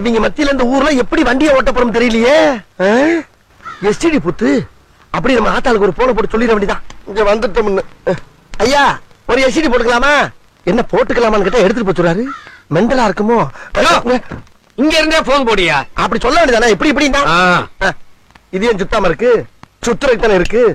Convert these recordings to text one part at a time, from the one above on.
இவங்க மத்தியில இந்த ஊர்ல எப்படி வண்டியை ஓட்ட போறோம் தெரியலையே எஸ்டிடி புத்து அப்படி நம்ம ஆத்தாளுக்கு ஒரு போன போட்டு சொல்லிட வேண்டியதான் இங்க வந்துட்டோம்னு அஹ். ஐயா ஒரு எஸ்டிடி போட்டுக்கலாமா என்ன போட்டுக்கலாமான்னு கேட்டா எடுத்துட்டு போச்சுறாரு மெண்டலா இருக்குமோ ஹலோ. இங்க இருந்தே போன் போடியா அப்படி சொல்ல வேண்டியதானே இப்படி இப்படி ஆ. இது ஏன் சுத்தாம இருக்கு சுத்துறதுக்கு தானே இருக்கு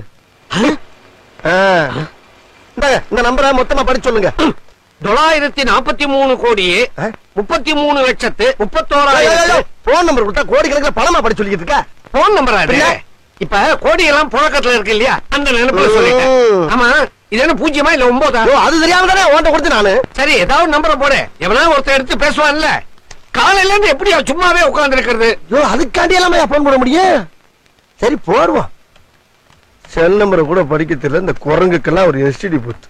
ஆ. இந்தாங்க, இந்த நம்பரை மொத்தமா படிச்சு சொல்லுங்க தொள்ளாயிரத்தி நாற்பத்தி மூணு கோடியே ஆ? முப்பத்தி மூணு லட்சத்து முப்பத்தோராயிரத்து போன் நம்பர் கொடுத்தா கோடிக்கணக்கில் பணமா படிச்சு சொல்லிட்டு இருக்க போன் நம்பரா இது பின்ன? இப்ப கோடி எல்லாம் புழக்கத்துல இருக்கு இல்லையா அந்த நினைப்புல சொல்லிட்டேன் ம். ஆமா இது என்ன பூஜ்ஜியமா இல்ல ஒன்பதா ஐயோ, அது தெரியாம தானே உன்கிட்ட கொடுத்து நானு சரி ஏதாவது நம்பரை போடு எவனா ஒருத்தர் எடுத்து பேசுவான்ல காலையில இருந்து எப்படியா சும்மாவே உட்கார்ந்து இருக்கிறது ஐயோ அதுக்காண்டி எல்லாம் போன் போட முடியும் சரி போடுவோம் செல் நம்பரை கூட படிக்க தெரியல இந்த குரங்குக்கெல்லாம் ஒரு எஸ்டிடி போத்து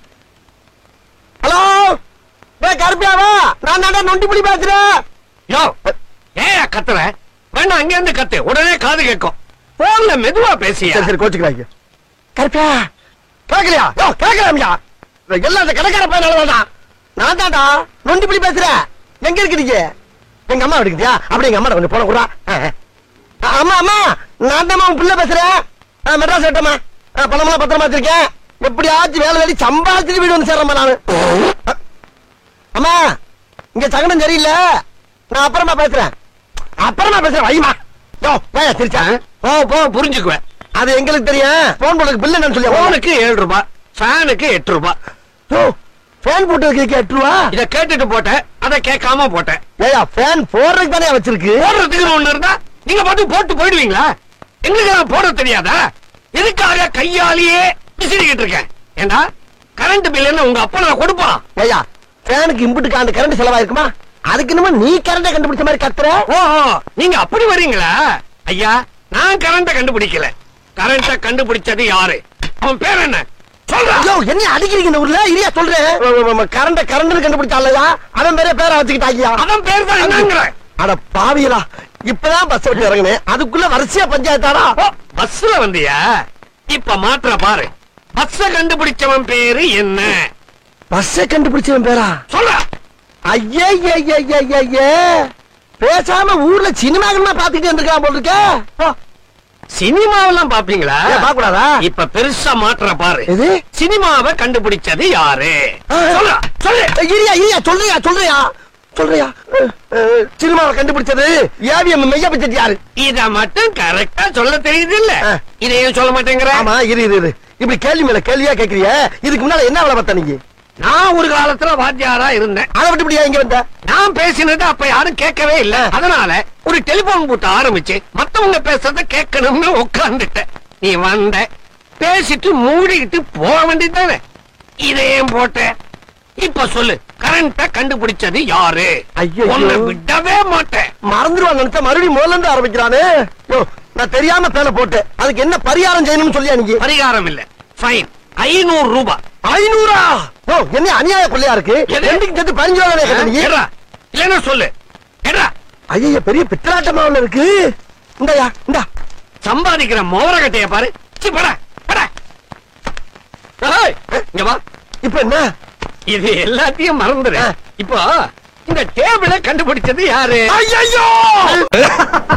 ஹலோ டேய் கருப்பியாவா நான் தாண்டா நொண்டிப்புடி பேசுறேன் யோ ஏயா கத்துற வேணா அங்க இருந்து கத்து உடனே காது கேட்கும் போன்ல மெதுவா பேசியா சரி சரி கோச்சுக்கிறாங்க கருப்பியா கேட்கலையா யோ கேட்கலாமியா எல்லாம் இந்த கடைக்கார பையனாலதான் நான் தாண்டா நொண்டிப்புடி பேசுறேன் எங்க இருக்கிறீங்க எங்க அம்மா எடுக்குதியா அப்படி எங்க அம்மா கொஞ்சம் போன கூட அம்மா அம்மா நான் தான் உன் பிள்ளை பேசுறேன் ஆ, மெட்ராஸ் விட்டம்மா பணமெல்லாம் பத்திரமா வச்சிருக்கேன் எப்படியாச்சும் வேலை வேலை சம்பாதிச்சுட்டு வீடு வந்து சேர்றேன் நானு அ, அம்மா இங்க சகனம் சரியில்லை நான் அப்புறமா பேசுறேன் அப்புறமா பேசுறேன் வைமா யோ போயா திருச்சா போ போ புரிஞ்சுக்குவேன் அது எங்களுக்கு தெரியும் போன் போடுறதுக்கு பில் என்னன்னு சொல்லி போனுக்கு ஏழு ரூபாய் ஃபேனுக்கு எட்டு ரூபாய் யோ ஃபேன் போட்டதுக்கு எட்டு ரூபா இத கேட்டுட்டு போட்டேன் அதை கேட்காம போட்டேன் ஏயா ஃபேன் போடுறதுக்கு தானே வச்சிருக்கு போடுறதுக்கு ஒண்ணு இருந்தா நீங்க பாட்டு போட்டு போயிடுவீங்களா எங்களுக்கு நான் போட தெரியாதா எதுக்காக கையாலேயே விசிறிக்கிட்டு இருக்கேன் ஏண்டா கரண்ட் பில் என்ன உங்க அப்பா நான் கொடுப்பான் ஏயா ஃபேனுக்கு இம்புட்டு காண்டு கரண்ட் செலவாயிருக்குமா அதுக்கு என்னமோ நீ கரண்ட கண்டுபிடிச்ச மாதிரி கத்துற ஓஹோ நீங்க அப்படி வர்றீங்களா ஐயா நான் கரண்ட கண்டுபிடிக்கல கரண்ட கண்டுபிடிச்சது யாரு அவன் பேர் என்ன சொல்றா ஐயோ என்ன அடிக்கிறீங்க இந்த ஊர்ல இரியா சொல்றேன் கரண்ட கரண்ட் கண்டுபிடிச்சாலயா அவன் பேரே பேரை வச்சுக்கிட்டாக்கியா அவன் பேர் தான் என்னங்கிற அட பாவியலா இப்பதான் பஸ் விட்டு இறங்குனேன் அதுக்குள்ள வரிசையா பஞ்சாயத்தாடா ஓ, பஸ்ல வந்தியா இப்ப மாற்ற பாரு பஸ்ஸ கண்டுபிடிச்சவன் பேரு என்ன பஸ்ஸை கண்டுபிடிச்சவன் பேரா சொல்ற ஐயே ஐயே, ஐயே, ஐயே, ஐயே, ஐயே. பேசாம ஊர்ல சினிமாக்கள்னா பாத்துக்கிட்டு இருந்திருக்கான் போல இருக்க ஓ, சினிமாவெல்லாம் பாப்பீங்களா ஏன் பார்க்க கூடாதா? இப்ப பெருசா மாற்ற பாரு எது சினிமாவை கண்டுபிடிச்சது யாரு ஆ. சொல்றா சொல்லு இரியா இரியா சொல்றியா சொல்றியா சொல்றியா அஹ், அஹ், சினிமாவை கண்டுபிடிச்சது ஏவிஎம் மெய்யா பட்ஜெட் யாரு இத மட்டும் கரெக்டா சொல்ல தெரியுது இல்ல ஆ. இதையும் சொல்ல மாட்டேங்கிற ஆமா இரு இரு இரு இப்படி கேள்வி மேல கேள்வியா கேக்குறிய இதுக்கு முன்னால என்ன வேலை பார்த்த நீங்க நான் ஒரு காலத்துல வாத்தியாரா இருந்தேன் அதை விட்டு இப்படியா இங்க வந்த நான் பேசினது அப்ப யாரும் கேட்கவே இல்ல அதனால ஒரு டெலிபோன் பூத்த ஆரம்பிச்சு மத்தவங்க பேசுறத கேட்கணும்னு உட்கார்ந்துட்டேன் நீ வந்த பேசிட்டு மூடிக்கிட்டு போக வேண்டியதானே இதையும் போட்ட இப்ப சொல்லு கரண்ட கண்டுபிடிச்சது யாரு ஐயையோ. உன்னை விடவே மாட்டேன் மறந்துருவான் நினைச்சா மறுபடியும் முதல்ல இருந்து ஆரம்பிக்கிறானே யோ, நான் தெரியாம பேனை போட்டேன் அதுக்கு என்ன பரிகாரம் செய்யணும்னு சொல்லியா நீங்க பரிகாரம் இல்ல ஃபைன் ஐநூறு ரூபாய் ஐநூறா ஓ என்ன அநியாய கொள்ளையா இருக்கு எது? ரெண்டுக்கு சேர்த்து பதினஞ்சு ரூபா தானே கேட்ட நீ ஏடா இல்லன்னா சொல்லு ஏடா ஐயா பெரிய பித்தலாட்டமா ஒண்ணு இருக்கு இந்தாயா இந்தா சம்பாதிக்கிற மோரகட்டைய பாரு சி, போடா, போடா. ஏய், இங்க வா இப்ப என்ன இது எல்லாத்தையும் மறந்துரு ஆ. இப்போ இந்த டேபிள கண்டுபிடிச்சது யாரு ஐயோ